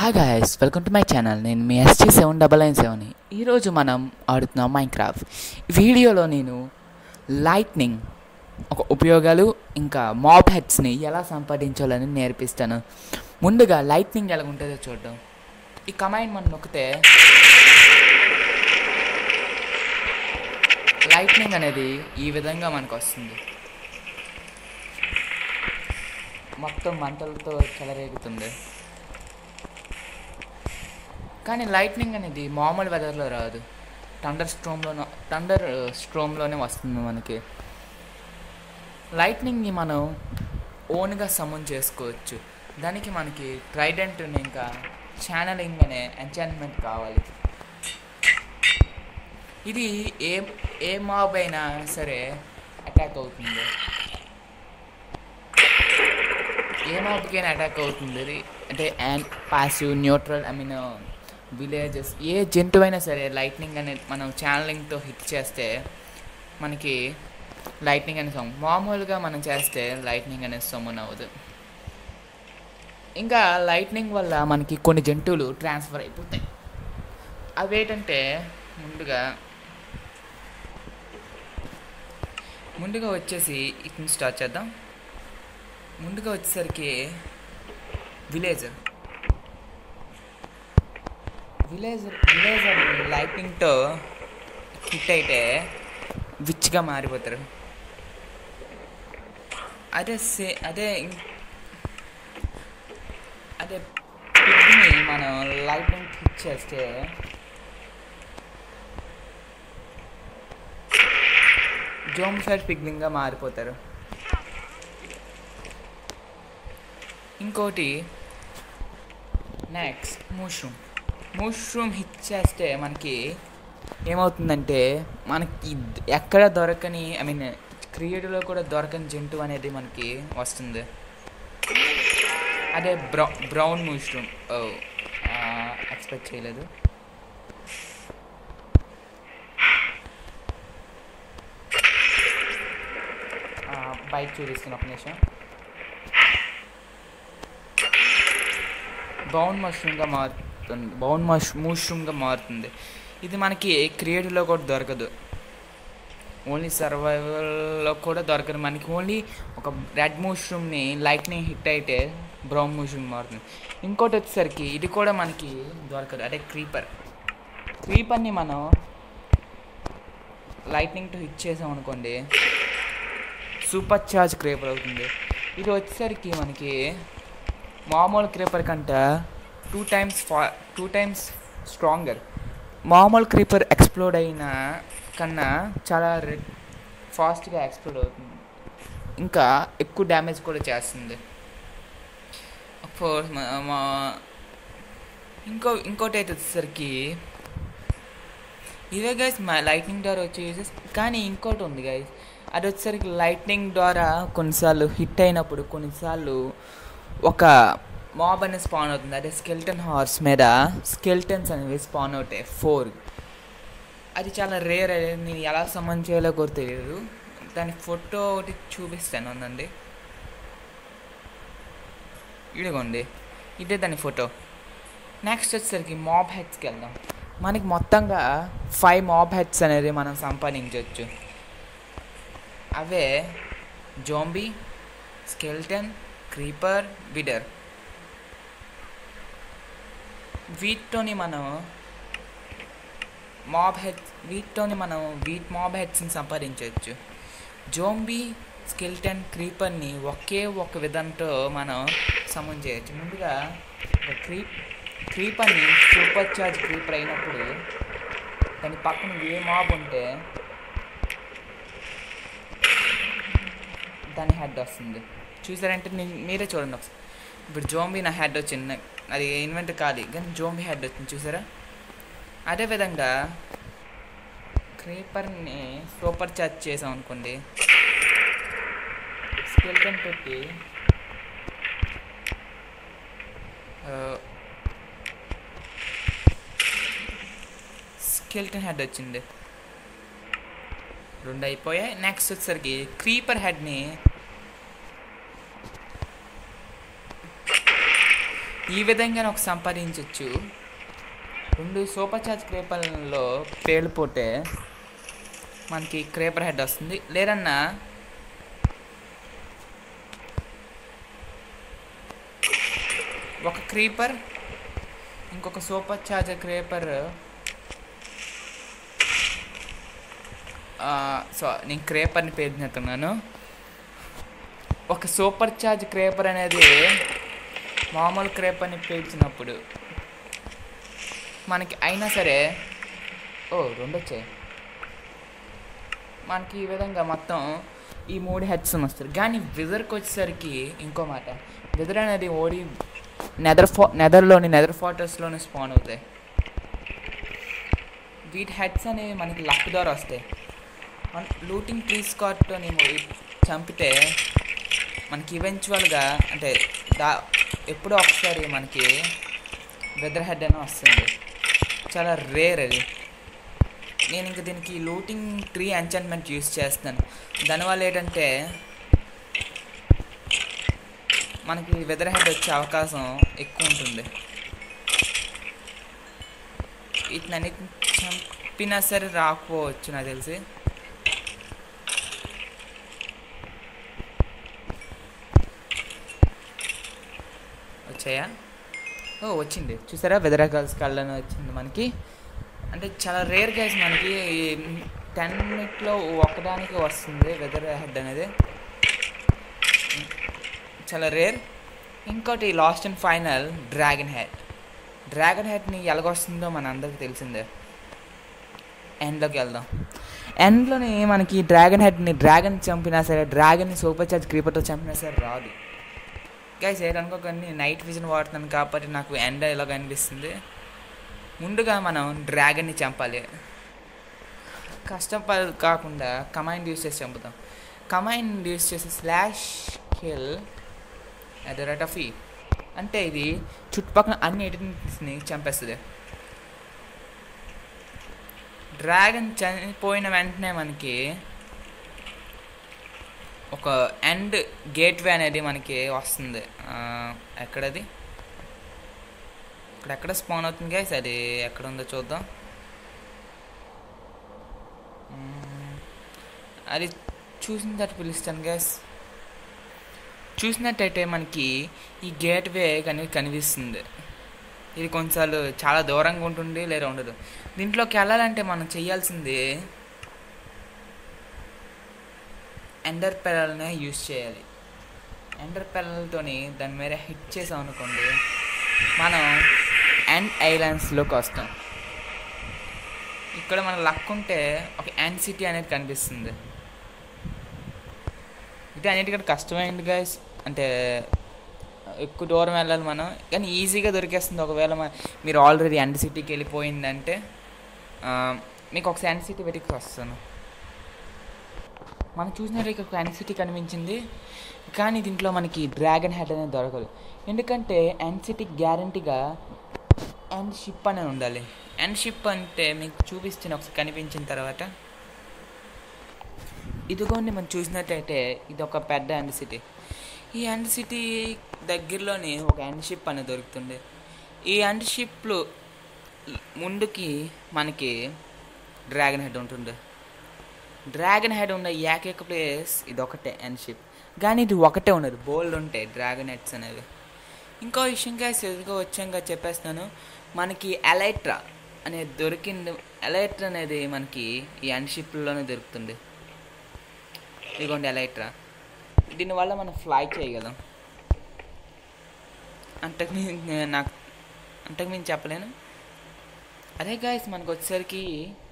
Hi guys welcome to my channel నేను మీ ST seven double nine seven ఈరోజు మనం ఆడుతున్నాం మైన్ క్రాఫ్ట్ ఈ వీడియోలో నేను లైట్నింగ్ ఒక ఉపయోగాలు ఇంకా మాబ్ హెడ్స్ని ఎలా సంపాదించాలని నేర్పిస్తాను ముందుగా లైట్నింగ్ ఎలా ఉంటుందో చూద్దాం ఈ కమాండ్ మనం నొక్కితే లైట్నింగ్ అనేది ఈ విధంగా మనకు వస్తుంది మొత్తం మంటలతో చెలరేగుతుంది కానీ లైట్నింగ్ అనేది మామూలు వెదర్లో రాదు టండర్ స్ట్రోమ్లో టండర్ స్ట్రోమ్లోనే వస్తుంది మనకి లైట్నింగ్ని మనం ఓన్గా సమన్ చేసుకోవచ్చు దానికి మనకి ట్రైడెంట్ ఇంకా ఛానలింగ్ అనే ఎంచాన్మెంట్ కావాలి ఇది ఏ ఏ మాబ్ అయినా సరే అటాక్ అవుతుంది ఏ మాబ్కైనా అటాక్ అవుతుంది ఇది అంటే and passive neutral I mean villages ఏ జంతువు అయినా సరే లైట్నింగ్ అనేది మనం ఛానలింగ్తో హిట్ చేస్తే మనకి లైట్నింగ్ అనే సౌండ్ మామూలుగా మనం చేస్తే లైట్నింగ్ అనేది సొమ్మన్ అవ్వదు ఇంకా లైట్నింగ్ వల్ల మనకి కొన్ని జంతువులు ట్రాన్స్ఫర్ అయిపోతాయి అవి ఏంటంటే ముందుగా ముందుగా వచ్చేసి ఇట్ని స్టార్ట్ చేద్దాం ముందుగా వచ్చేసరికి విలేజర్ విలేజర్ విలేజర్ లైటింగ్తో హిట్ అయితే విచ్గా మారిపోతారు అదే సే అదే ఇం- అదే పిగ్ని మనం లైటింగ్ హిట్ చేస్తే జోమ్ఫైడ్ పిగ్లింగ్గా మారిపోతారు ఇంకోటి నెక్స్ట్ మష్రూమ్ మష్రూమ్ హిట్ చేస్తే మనకి ఏమవుతుందంటే మనకి ద- ఎక్కడ దొరకని ఐ మీన్ క్రియేటివ్లో కూడా దొరకని జంతువు అనేది మనకి వస్తుంది అదే బ్రౌ బ్రౌన్ మష్రూమ్ ఎక్స్పెక్ట్ చేయలేదు బైక్ చూపిస్తున్న ఒక నిమిషం బౌన్ మష్రూమ్గా మారుతుంది బౌన్ మష్ మష్రూమ్గా మారుతుంది ఇది మనకి క్రియేటివ్లో కూడా దొరకదు ఓన్లీ సర్వైవల్లో కూడా దొరకదు మనకి ఓన్లీ ఒక రెడ్ మష్రూమ్ని లైట్నింగ్ హిట్ అయితే బ్రౌన్ మష్రూమ్ మారుతుంది ఇంకోటి వచ్చేసరికి ఇది కూడా మనకి దొరకదు అదే క్రీపర్ క్రీపర్ని మనం లైట్నింగ్తో హిట్ చేసాం అనుకోండి సూపర్ చార్జ్ క్రేపర్ అవుతుంది ఇది వచ్చేసరికి మనకి మామూలు క్రీపర్ కంటే టూ టైమ్స్ ఫా టూ టైమ్స్ స్ట్రాంగర్ మామూలు క్రీపర్ ఎక్స్ప్లోడ్ అయిన కన్నా చాలా ఫాస్ట్గా ఎక్స్ప్లోడ్ అవుతుంది ఇంకా ఎక్కువ డ్యామేజ్ కూడా చేస్తుంది కోర్స్ మా ఇంకో ఇంకోటి అయితే వచ్చేసరికి ఇదే గైస్ మా లైట్నింగ్ ద్వారా వచ్చేసి కానీ ఇంకోటి ఉంది గైస్ అది వచ్చేసరికి లైట్నింగ్ ద్వారా కొన్నిసార్లు హిట్ అయినప్పుడు కొన్నిసార్లు ఒక మాబ్ అనేది స్పాన్ అవుతుంది అదే స్కెల్టన్ హార్స్ మీద స్కెల్టన్స్ అనేవి స్పాన్ అవుతాయి ఫోర్ అది చాలా రేర్ అనేది నేను ఎలా సమన్ చేయాలో కూడా తెలియదు దాని ఫోటో ఒకటి చూపిస్తాను ఉందండి ఇదిగోండి ఇదే దాని ఫోటో నెక్స్ట్ వచ్చేసరికి మాబ్ హెడ్స్కి వెళ్దాం మనకి మొత్తంగా ఫైవ్ మాబ్ హెడ్స్ అనేది మనం సంపాదించవచ్చు అవే జోంబీ స్కెల్టన్ క్రీపర్ విడర్ వీటితోని మనం మాబ్ హెడ్ వీటితోని మనం వీట్ మాబ్ హెడ్స్ని సంపాదించవచ్చు జోంబీ స్కెల్టన్ క్రీపర్ని ఒకే ఒక విధంతో మనం సమన్ చేయొచ్చు ముందుగా ఒక క్రీప్ క్రీపర్ని సూపర్ చార్జ్ క్రీపర్ అయినప్పుడు దాని పక్కన ఏ మాబ్ ఉంటే దాని హెడ్ వస్తుంది చూసారంటే నేను మీరే చూడండి ఒకసారి ఇప్పుడు జోంబీ నా హెడ్ వచ్చింది నాకు అది ఇన్వెంట్ కాదు కానీ జోంబీ హెడ్ వచ్చింది చూసారా అదేవిధంగా క్రీపర్ని సూపర్ చార్జ్ చేసాం అనుకోండి స్కెల్టన్ పెట్టి స్కెల్టన్ హెడ్ వచ్చింది రెండు అయిపోయాయి నెక్స్ట్ వచ్చేసరికి క్రీపర్ హెడ్ని ఈ విధంగా ఒక సంపాదించవచ్చు రెండు సూపర్ చార్జ్ క్రేపర్లలో పేలిపోతే మనకి క్రేపర్ హెడ్ వస్తుంది లేదన్నా ఒక క్రీపర్ ఇంకొక సూపర్ చార్జర్ క్రేపర్ సో నేను క్రేపర్ని పేరుతున్నాను ఒక సూపర్ చార్జ్ క్రేపర్ అనేది మామూలు క్రేపర్ని పేల్చినప్పుడు మనకి అయినా సరే ఓ రెండు వచ్చాయి మనకి ఈ విధంగా మొత్తం ఈ మూడు హెడ్స్ వస్తారు కానీ విజర్కి వచ్చేసరికి ఇంకో మాట విజర్ అనేది ఓడి నెదర్ ఫో నెదర్లోని నెదర్ ఫాటర్స్లోని స్పాన్ అవుతాయి వీటి హెడ్స్ అనేవి మనకి లక్ ద్వారా వస్తాయి మన లూటింగ్ ట్రీ స్కాట్ని చంపితే మనకి ఈవెన్చువల్గా అంటే దా ఎప్పుడో ఒకసారి మనకి వెదర్ హెడ్ అని వస్తుంది చాలా రేర్ అది నేను ఇంక దీనికి లూటింగ్ ట్రీ ఎంచాన్మెంట్ యూస్ చేస్తాను దానివల్ల ఏంటంటే మనకి వెదర్ హెడ్ వచ్చే అవకాశం ఎక్కువ ఉంటుంది వీటిని అన్నిటిని చంపినా సరే రాకపోవచ్చు నాకు తెలిసి వచ్చాయా ఓ వచ్చింది చూసారా వెదర్ గర్ల్స్ కళ్ళని వచ్చింది మనకి అంటే చాలా రేర్ గైస్ మనకి టెన్ మినిట్లో ఒకదానికి వస్తుంది వెదర్ హెడ్ అనేది చాలా రేర్ ఇంకోటి last and final dragon head dragon హెడ్ని ఎలాగొస్తుందో మన అందరికి తెలిసిందే ఎండ్లోకి వెళ్దాం ఎండ్లోని మనకి డ్రాగన్ హెడ్ని డ్రాగన్ చంపినా సరే డ్రాగన్ని సూపర్ చార్జ్ క్రీపర్తో చంపినా సరే రాదు గైస్ ఏదనుకోకండి నైట్ విజన్ వాడుతున్నాను కాబట్టి నాకు ఎండ ఇలాగ అనిపిస్తుంది ముందుగా మనం డ్రాగన్ని చంపాలి కష్టం ప- కాకుండా కమాండ్ యూస్ చేసి చంపుతాం కమాండ్ యూస్ చేసి slash kill at the rate of E అంటే ఇది చుట్టుపక్కల అన్ని ఎడిటింగ్స్ని చంపేస్తుంది డ్రాగన్ చనిపోయిన వెంటనే మనకి ఒక ఎండ్ గేట్వే అనేది మనకి వస్తుంది ఆ, ఎక్కడది ఇక్కడ ఎక్కడ స్పాన్ అవుతుంది గైస్ అది ఎక్కడ ఉందో చూద్దాం మ్మ్. అది చూసిన తర్వాత పిలుస్తాను గైస్ చూసినట్టయితే మనకి ఈ గేట్వే కని కనిపిస్తుంది ఇది కొన్నిసార్లు చాలా దూరంగా ఉంటుంది లేదా ఉండదు దీంట్లోకి వెళ్ళాలంటే మనం చేయాల్సింది ఎండర్ పెరల్నే యూస్ చేయాలి ఎండర్ పెరల్తోని దాని మీద హిట్ చేసాం అనుకోండి మనం ఎండ్ ఐలాండ్స్లోకి వస్తాం ఇక్కడ మన లక్ ఉంటే ఒక ఎండ్ సిటీ అనేది కనిపిస్తుంది ఇది అన్నిటికంటే కష్టమైంది గైస్ అంటే ఎక్కువ దూరం వెళ్ళాలి మనం కానీ ఈజీగా దొరికేస్తుంది ఒకవేళ మ- మీరు ఆల్రెడీ ఎండ్ సిటీకి వెళ్ళిపోయిందంటే ఆ, మీకు ఒక ఎండ్ సిటీ వెతికి వస్తాను మనం చూసినట్టు ఇక్కడ ఎండ్ సిటీ కనిపించింది కానీ దీంట్లో మనకి డ్రాగన్ హెడ్ అనేది దొరకదు ఎందుకంటే ఎండ్ సిటీ గ్యారంటీగా ఎండ్ షిప్ అనేది ఉండాలి ఎండ్ షిప్ అంటే మీకు చూపిస్తాను ఒకసారి కనిపించిన తర్వాత ఇదిగోండి మనం చూసినట్టయితే ఇది ఒక పెద్ద ఎండ్ సిటీ ఈ ఎండ్ సిటీ దగ్గరలోనే ఒక ఎండ్ షిప్ అనేది దొరుకుతుంది ఈ ఎండ్ షిప్లో ముందుకి మనకి డ్రాగన్ హెడ్ ఉంటుంది డ్రాగన్ హెడ్ ఉన్న ఏకైక ప్లేస్ ఇది ఒకటే ఎండ్ షిప్ కానీ ఇది ఒకటే ఉండదు బోల్డ్ ఉంటాయి డ్రాగన్ హెడ్స్ అనేవి ఇంకో విషయంగా ఎదురుగా వచ్చాక చెప్పేస్తాను మనకి ఎలైట్రా అనేది దొరికింది ఎలైట్రా అనేది మనకి ఈ ఎండ్ షిప్లోనే దొరుకుతుంది ఇదిగోండి ఎలైట్రా దీనివల్ల మనం ఫ్లై చేయగలం అంతకు మీ- నాకు అంతకు నేను చెప్పలేను అదే గాయస్ మనకు వచ్చేసరికి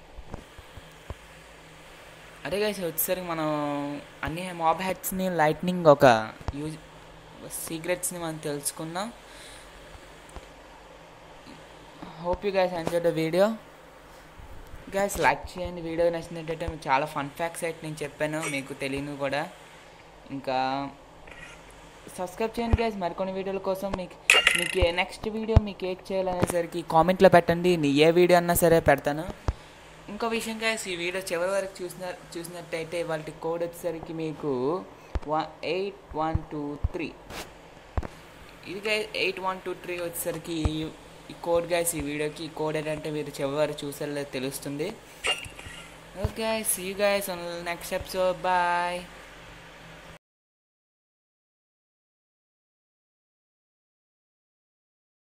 అదే గాయస్ వచ్చేసరికి మనం అన్ని మాబ్ హెడ్స్ని లైట్నింగ్ ఒక యూజ్ సీక్రెట్స్ని మనం తెలుసుకుందాం hope you guys enjoy the video guys like చేయండి వీడియో నచ్చినట్టయితే మీకు చాలా ఫన్ ఫ్యాక్ట్స్ అయితే నేను చెప్పాను మీకు తెలియను కూడా ఇంకా సబ్స్క్రైబ్ చేయండి గైస్ మరికొన్ని వీడియోల కోసం మీకు మీకు నెక్స్ట్ వీడియో మీకు ఏం చేయాలనేసరికి కామెంట్లో పెట్టండి నీ ఏ వీడియో అన్నా సరే పెడతాను ఇంకో విషయం గైస్ ఈ వీడియో చివరి వరకు చూసిన చూసినట్టయితే వాళ్ళ కోడ్ వచ్చేసరికి మీకు one eight one two three ఇది guys eight one two three వచ్చేసరికి ఈ- ఈ కోడ్ గైస్ ఈ వీడియోకి ఈ కోడ్ ఏంటంటే మీరు చివరి చూసేలా తెలుస్తుంది okay see guys next episode bye